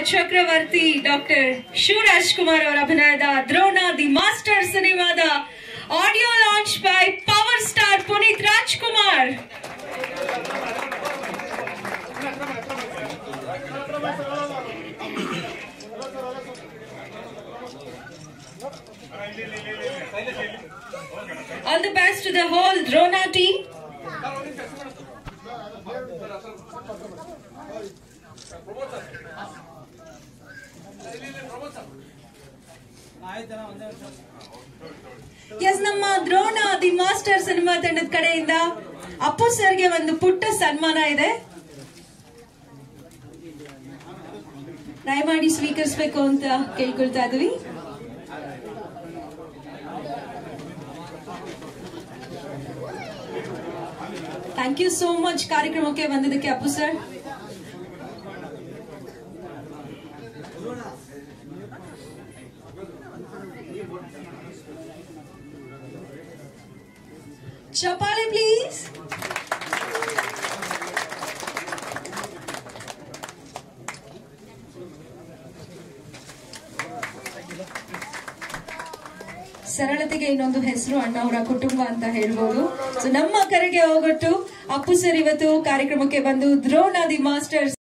ಚಕ್ರವರ್ತಿ doctor Shivraj Kumar ಅವರ ಅಭಿನಯದ Drona the master ಸಿನಿಮಾದ audio launch by power star Puneeth Rajkumar All the best to the whole Drona team. Yes ನಮ್ಮ Drona the master cinema ತಂಡದ ಕಡೆಯಿಂದ ಅಪ್ಪು ಸರ್ಗೆ ಒಂದು ಪುಟ್ಟ ಸನ್ಮಾನ ಇದೆ ದಯಮಾಡಿ ಸ್ವೀಕರಿಸಬೇಕು ಅಂತ ಕೇಳ್ಕೊಳ್ತಾ ಇದೀವಿ ಥ್ಯಾಂಕ್ ಯು ಸೋ ಮಚ್ ಕಾರ್ಯಕ್ರಮಕ್ಕೆ ಬಂದಿದ್ದಕ್ಕೆ ಅಪ್ಪು ಸರ್ ಚಪಾಲಿ ಪ್ಲೀಸ್ ಸರಳತೆಗೆ ಇನ್ನೊಂದು ಹೆಸರು ಅಣ್ಣವರ ಕುಟುಂಬ ಅಂತ ಹೇಳ್ಬೋದು ಸೊ ನಮ್ಮ ಕರೆಗೆ ಹೋಗೊಟ್ಟು ಅಪ್ಪು ಸರ್ ಇವತ್ತು ಕಾರ್ಯಕ್ರಮಕ್ಕೆ ಬಂದು ದ್ರೋಣ ದಿ ಮಾಸ್ಟರ್ಸ್